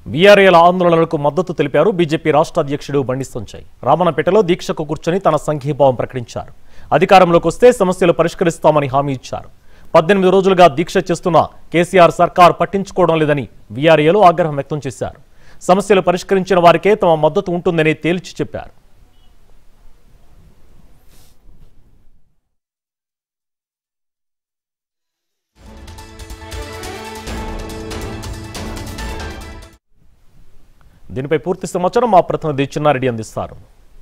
వీఆర్ఏల ఆందోళనలకు మద్దతు తెలిపారు బీజేపీ రాష్ట్ర అధ్యక్షుడు బండి సంజయ్ రామన్నపేటలో దీక్షకు కూర్చొని తన సంఘీభావం ప్రకటించారు అధికారంలోకి వస్తే సమస్యలు పరిష్కరిస్తామని హామీ ఇచ్చారు పద్దెనిమిది రోజులుగా దీక్ష చేస్తున్న కేసీఆర్ సర్కార్ పట్టించుకోవడం లేదని వీఆర్ఏలు ఆగ్రహం వ్యక్తం చేశారు సమస్యలు పరిష్కరించిన వారికే తమ మద్దతు ఉంటుందని తేల్చి చెప్పారు దీనిపై పూర్తి సమాచారం మా ప్రతినిధి చిన్నారెడ్డి అందిస్తారు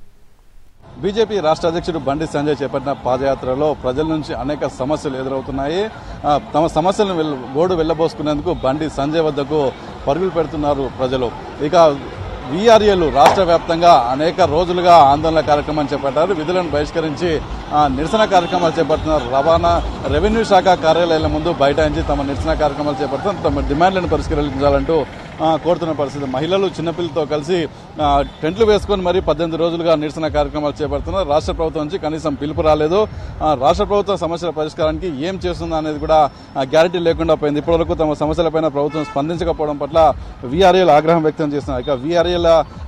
బీజేపీ రాష్ట్ర అధ్యక్షుడు బండి సంజయ్ చేపట్టిన పాదయాత్రలో ప్రజల నుంచి అనేక సమస్యలు ఎదురవుతున్నాయి ఆ, తమ సమస్యలను వెల్- గోడు వెళ్లబోసుకునేందుకు బండి సంజయ్ వద్దకు పరుగులు పెడుతున్నారు ప్రజలు ఇక వీఆర్ఏలు రాష్ట్ర వ్యాప్తంగా అనేక రోజులుగా ఆందోళన కార్యక్రమం చేపట్టారు విధులను బహిష్కరించి ఆ, నిరసన కార్యక్రమాలు చేపడుతున్నారు రవాణా రెవెన్యూ శాఖ కార్యాలయాల ముందు బైఠాయించి తమ నిరసన కార్యక్రమాలు చేపడుతున్నారు తమ డిమాండ్లను పరిష్కరించాలంటూ ఆ, కోరుతున్న పరిస్థితి మహిళలు చిన్నపిల్లలతో కలిసి ఆ, టెంట్లు వేసుకొని మరి పద్దెనిమిది రోజులుగా నిరసన కార్యక్రమాలు చేపడుతున్నారు రాష్ట్ర ప్రభుత్వం నుంచి కనీసం పిలుపు రాలేదు ఆ, రాష్ట్ర ప్రభుత్వం సమస్యల పరిష్కారానికి ఏం చేస్తుందో అనేది కూడా గ్యారంటీ లేకుండా పోయింది ఇప్పటివరకు తమ సమస్యలపైన ప్రభుత్వం స్పందించకపోవడం పట్ల వీఆర్ఏలు ఆగ్రహం వ్యక్తం చేస్తున్నారు ఇక వీఆర్ఏల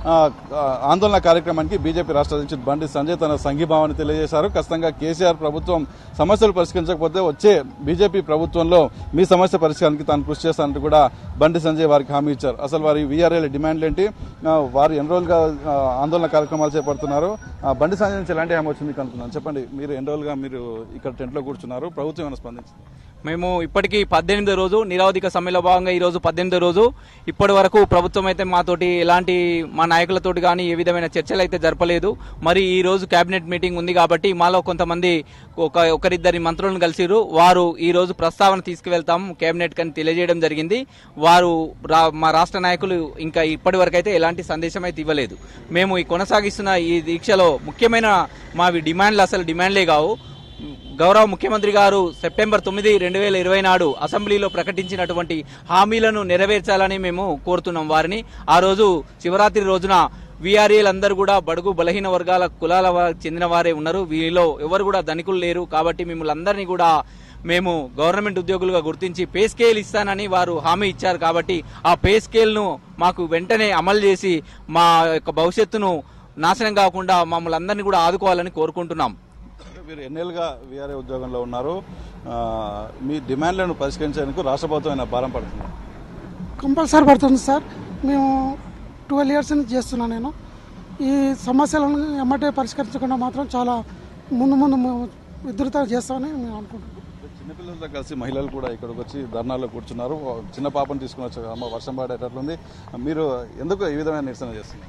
ఆందోళన కార్యక్రమానికి బీజేపీ రాష్ట్ర అధ్యక్షుడు బండి సంజయ్ తన సంఘీభావాన్ని తెలియజేశారు ఖచ్చితంగా కేసీఆర్ ప్రభుత్వం సమస్యలు పరిష్కరించకపోతే వచ్చే బీజేపీ ప్రభుత్వంలో మీ సమస్య పరిష్కారానికి తాను కృషి చేస్తానంటూ కూడా బండి సంజయ్ వారికి హామీ ఇచ్చారు అసలు వారి వీఆర్ఏల డిమాండ్లు ఏంటి ఆ, వారు ఎన్ని రోజులుగా ఆ, ఆందోళన కార్యక్రమాలు చేపడుతున్నారు ఆ, బండి సంజయ్ నుంచి ఎలాంటి హామీ వచ్చింది మీకు అనుకున్నాను చెప్పండి మీరు ఎన్ని రోజులుగా మీరు ఇక్కడ టెంట్లో కూర్చున్నారు ప్రభుత్వం ఏమైనా స్పందించింది మేము ఇప్పటికీ పద్దెనిమిదో రోజు నిరవధిక సమ్మెలో భాగంగా ఈ రోజు పద్దెనిమిదో రోజు ఇప్పటి వరకు ప్రభుత్వం అయితే మాతోటి ఎలాంటి మా నాయకులతోటి కానీ ఏ విధమైన చర్చలు అయితే జరపలేదు మరి ఈ రోజు కేబినెట్ మీటింగ్ ఉంది కాబట్టి మాలో కొంతమంది ఒక ఒకరిద్దరి మంత్రులను కలిసిరు వారు ఈ రోజు ప్రస్తావన తీసుకువెళ్తాం కేబినెట్ కని తెలియజేయడం జరిగింది వారు రా- మా రాష్ట్ర నాయకులు ఇంకా ఇప్పటి వరకు అయితే ఎలాంటి సందేశం అయితే ఇవ్వలేదు మేము ఈ కొనసాగిస్తున్న ఈ దీక్షలో ముఖ్యమైన మావి డిమాండ్లు అసలు డిమాండ్లే కావు గౌరవ ముఖ్యమంత్రి గారు సెప్టెంబర్ తొమ్మిది రెండు వేల ఇరవై నాడు అసెంబ్లీలో ప్రకటించినటువంటి హామీలను నెరవేర్చాలని మేము కోరుతున్నాం వారిని ఆ రోజు శివరాత్రి రోజున వీఆర్ఏలు అందరూ కూడా బడుగు బలహీన వర్గాల కులాల వా- చెందిన వారే ఉన్నారు వీరిలో ఎవరు కూడా ధనికులు లేరు కాబట్టి మిమ్మల్ని అందరినీ కూడా మేము గవర్నమెంట్ ఉద్యోగులుగా గుర్తించి పే స్కేల్ ఇస్తానని వారు హామీ ఇచ్చారు కాబట్టి ఆ పే స్కేల్ను మాకు వెంటనే అమలు చేసి మా యొక్క భవిష్యత్తును నాశనం కాకుండా మమ్మల్ని అందరినీ కూడా ఆదుకోవాలని కోరుకుంటున్నాం మీరు ఎన్నేళ్ళుగా వీఆర్ఏ ఉద్యోగంలో ఉన్నారు ఆ, మీ డిమాండ్లను పరిష్కరించేందుకు రాష్ట్ర ప్రభుత్వం ఏమైనా భారం పడుతుంది కంపల్సరీ పడుతుంది సార్ మేము ట్వెల్వ్ ఇయర్స్ నుంచి చేస్తున్నాను నేను ఈ సమస్యలను ఎమ్మటే పరిష్కరించకుండా మాత్రం చాలా ముందు ముందు మేము విధృతం చేస్తామని మేము అనుకుంటున్నాం చిన్నపిల్లలతో కలిసి మహిళలు కూడా ఇక్కడికి వచ్చి ధర్నాల్లో కూర్చున్నారు ఓ చిన్న పాపను తీసుకుని వచ్చారు అమ్మ వర్షం పడేటట్లుంది మీరు ఎందుకు ఈ విధమైన నిరసన చేస్తున్నారు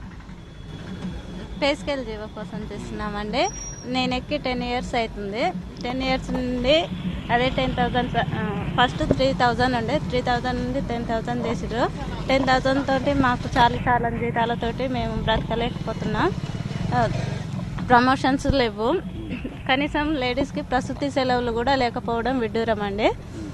పే స్కేల్ జీవో కోసం చేస్తున్నామండి నేను ఎక్కి టెన్ ఇయర్స్ అవుతుంది టెన్ ఇయర్స్ నుండి అదే ten thousand first three thousand ఉండే త్రీ థౌజండ్ నుండి టెన్ థౌజండ్ చేసిరు టెన్ థౌజండ్ తోటి మాకు చాలా చాలా జీతాలతోటి మేము బ్రతకలేకపోతున్నాం ఆ, ప్రమోషన్స్ లేవు కనీసం లేడీస్కి ప్రసూతి సెలవులు కూడా లేకపోవడం విడ్డూరం అండి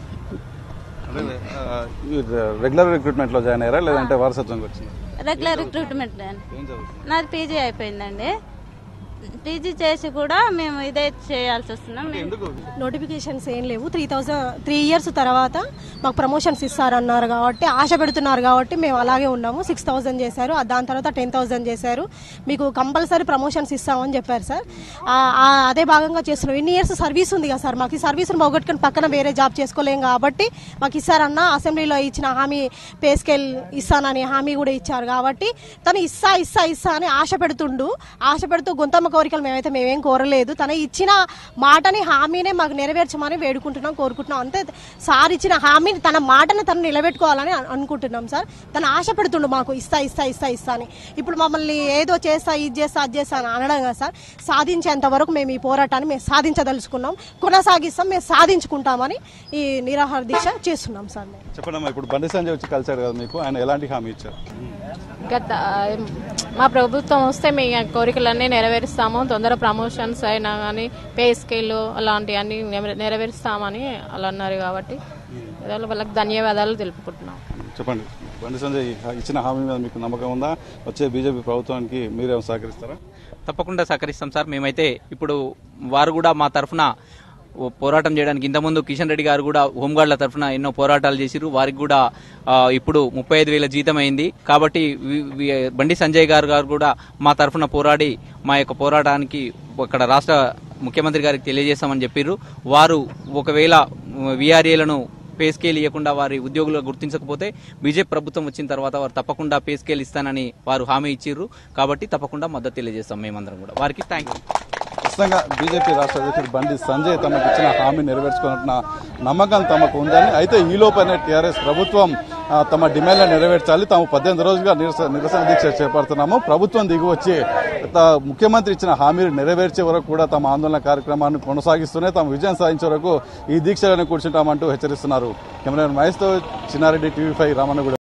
అంటే ఆ, ఈ రెగ్యులర్ రిక్రూట్మెంట్లో జాయిన్ అయ్యారా లేదంటే వారసత్వంకి వచ్చింది రెగ్యులర్ రిక్రూట్మెంట్ అండి ఏం చదువుతున్నారు నాది పీజీ అయిపోయిందండి పీజీ చేసి కూడా మేము ఇదే చేయాల్సి వస్తున్నాం మేము ఎందుకు నోటిఫికేషన్స్ ఏం లేవు త్రీ థౌజండ్ త్రీ ఇయర్స్ తర్వాత మాకు ప్రమోషన్స్ ఇస్తారన్నారు కాబట్టి ఆశ పెడుతున్నారు కాబట్టి మేము అలాగే ఉన్నాము సిక్స్ థౌజండ్ చేశారు ఆ దాని తర్వాత టెన్ థౌజండ్ చేశారు మీకు కంపల్సరీ ప్రమోషన్స్ ఇస్తామని చెప్పారు సార్ ఆ- ఆ అదే భాగంగా చేస్తున్నాం ఇన్ని ఇయర్స్ సర్వీస్ ఉంది కదా సార్ మాకు ఈ సర్వీస్ని పోగొట్టుకుని పక్కన వేరే జాబ్ చేసుకోలేం కాబట్టి మాకు ఇస్తారన్న అసెంబ్లీలో ఇచ్చిన హామీ పే స్కేల్ ఇస్తానని హామీ కూడా ఇచ్చారు కాబట్టి తను ఇస్తా ఇస్తా ఇస్తా అని ఆశ పెడుతుండు ఆశ పెడుతూ గొంతమ్మ కోరికలు మేమైతే మేమేం కోరలేదు తను ఇచ్చిన మాటని హామీనే మాకు నెరవేర్చమని వేడుకుంటున్నాం కోరుకుంటున్నాం అంతే సార్ ఇచ్చిన హామీని తన మాటని తను నిలబెట్టుకోవాలని అను- అనుకుంటున్నాం సార్ తను ఆశ పెడుతుండు మాకు ఇస్తా ఇస్తా ఇస్తా ఇస్తా అని ఇప్పుడు మమ్మల్ని ఏదో చేస్తా ఇది చేస్తా అది చేస్తా అని అనడం కదా సార్ సాధించేంత వరకు మేము ఈ పోరాటాన్ని మేము సాధించదలుచుకున్నాం కొనసాగిస్తాం మేము సాధించుకుంటామని ఈ నిరాహార దీక్ష చేస్తున్నాం సార్ మేము చెప్పండి ఇప్పుడు బండి సంజయ్ వచ్చి కలిశారు కదా మీకు ఆయన ఎలాంటి హామీ ఇచ్చారు గత మా ప్రభుత్వం వస్తే మీ కోరికలన్నీ నెరవేరుస్తాము తొందర ప్రమోషన్స్ అయినా కానీ పే స్కేల్ అలాంటివన్నీ నెర- నెరవేరుస్తామని అలా అన్నారు కాబట్టి ఏదో వాళ్ళకి ధన్యవాదాలు తెలుపుకుంటున్నాం చెప్పండి బండి సంజయ్ ఇచ్చిన హామీ మీద మీకు నమ్మకం ఉందా వచ్చే బీజేపీ ప్రభుత్వానికి మీరేమో సహకరిస్తారా తప్పకుండా సహకరిస్తాం సార్ మేమైతే ఇప్పుడు వారు కూడా మా తరఫున ఓ పోరాటం చేయడానికి ఇంతకుముందు కిషన్ రెడ్డి గారు కూడా హోంగార్డుల తరఫున ఎన్నో పోరాటాలు చేసిరు వారికి కూడా ఆ, ఇప్పుడు ముప్పై ఐదు వేల జీతం అయింది కాబట్టి వి- వి- బండి సంజయ్ గారు గారు కూడా మా తరఫున పోరాడి మా యొక్క పోరాటానికి అక్కడ రాష్ట్ర ముఖ్యమంత్రి గారికి తెలియజేస్తామని చెప్పిర్రు వారు ఒకవేళ విఆర్ఏలను పే స్కేల్ ఇవ్వకుండా వారి ఉద్యోగులు గుర్తించకపోతే బీజేపీ ప్రభుత్వం వచ్చిన తర్వాత వారు తప్పకుండా పే స్కేల్ ఇస్తానని వారు హామీ ఇచ్చిర్రు కాబట్టి తప్పకుండా మద్దతు తెలియజేస్తాం మేమందరం కూడా వారికి థ్యాంక్ యూ ఖచ్చితంగా బీజేపీ రాష్ట్ర అధ్యక్షుడు బండి సంజయ్ తమకు ఇచ్చిన హామీ నెరవేర్చుకున్న నమ్మకం తమకు ఉందని అయితే ఈ లోపనే టీఆర్ఎస్ ప్రభుత్వం ఆ, తమ డిమాండ్లను నెరవేర్చాలి తాము పద్దెనిమిది రోజులుగా నిరసన నిరసన దీక్ష చేపడుతున్నాము ప్రభుత్వం దిగి వచ్చి త- ముఖ్యమంత్రి ఇచ్చిన హామీలు నెరవేర్చే వరకు కూడా తమ ఆందోళన కార్యక్రమాన్ని కొనసాగిస్తూనే తాము విజయం సాధించే వరకు ఈ దీక్షలను కూర్చుంటామంటూ హెచ్చరిస్తున్నారు కెమెరా మహేష్తో చిన్నారెడ్డి టీవీ ఫైవ్ రామన్నగూడ